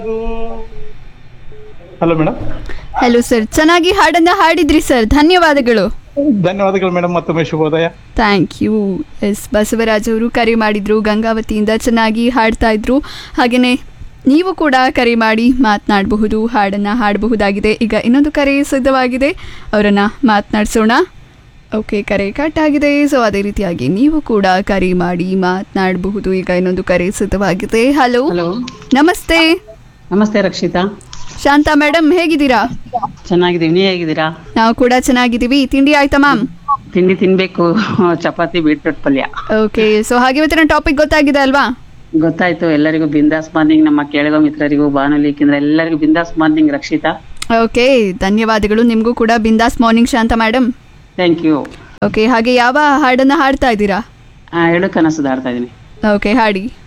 hello madam hello sir ಚೆನ್ನಾಗಿ ಹಾಡನ್ನ ಹಾಡಿದ್ರಿ sir ಧನ್ಯವಾದಗಳು ಧನ್ಯವಾದಗಳು ಮೇಡಮ್ ಮತ್ತೊಮ್ಮೆ ಶುಭೋದಯ ಥ್ಯಾಂಕ್ ಯು ಎಸ್ ಬಸವರಾಜ್ ಅವರು ಕರೆ ಮಾಡಿದ್ರು ಗಂಗಾವತಿಯಿಂದ ಚೆನ್ನಾಗಿ ಹಾಡ್ತಾ ಇದ್ರು ಹಾಗೆಯೇ ನೀವು ಕೂಡ ಕರೆ ಮಾಡಿ ಮಾತನಾಡಬಹುದು ಹಾಡನ್ನು ಹಾಡಬಹುದಾಗಿದೆ ಈಗ ಇನ್ನೊಂದು ಕರೆ ಸಿದ್ಧವಾಗಿದೆ ಅವರನ್ನು ಮಾತನಾಡಿಸೋಣ ಓಕೆ ಕರೆ ಕಟ್ ಆಗಿದೆ ಸೊ ಅದೇ ರೀತಿಯಾಗಿ ನೀವು ಕೂಡ ಕರೆ ಮಾಡಿ ಮಾತನಾಡಬಹುದು ಈಗ ಇನ್ನೊಂದು ಕರೆ ಸಿದ್ಧವಾಗಿದೆ ಹಲೋ ಹಲೋ ನಮಸ್ತೆ ನಮಸ್ತೆ ರಕ್ಷಿತಾ ಶಾಂತಾ ಮೇಡಮ್ ಹೇಗಿದ್ದೀರಾ ಚೆನ್ನಾಗಿದ್ದೀವಿ ನೀ ಹೇಗಿದ್ದೀರಾ ನಾವು ಕೂಡ ಚೆನ್ನಾಗಿದ್ದೀವಿ ತಿಂಡಿ ಆಯ್ತಾ ಮ್ಯಾಮ್ ತಿಂಡಿ ತಿನ್ಬೇಕು ಚಪಾತಿ ಬೀಟ್ರೂಟ್ ಪಲ್ಯ ಓಕೆ ಸೊ ಹಾಗೆ ಇವತ್ತಿನ ಟಾಪಿಕ್ ಗೊತ್ತಾಗಿದೆ ಅಲ್ವಾ ಗೊತ್ತಾಯ್ತು ಎಲ್ಲರಿಗೂ ಬಿಂದಾಸ್ ಮಾರ್ನಿಂಗ್ ನಮ್ಮ ಕೇಳುವ ಮಿತ್ರರಿಗೂ ಬಾನುಲಿ ಕೇಂದ್ರ ಎಲ್ಲರಿಗೂ ಬಿಂದಾಸ್ ಮಾರ್ನಿಂಗ್ ರಕ್ಷಿತಾ ಓಕೆ ಧನ್ಯವಾದಗಳು ನಿಮಗೂ ಕೂಡ Bindaas morning Shanta madam thank you okay ಹಾಗೆ ಯಾವ ಹಾಡನ್ನ ಹಾಡ್ತಾ ಇದ್ದೀರಾ ಎರಡು ಕನಸು ದಾಡ್ತಾ ಇದೀನಿ ಓಕೆ ಹಾಡಿ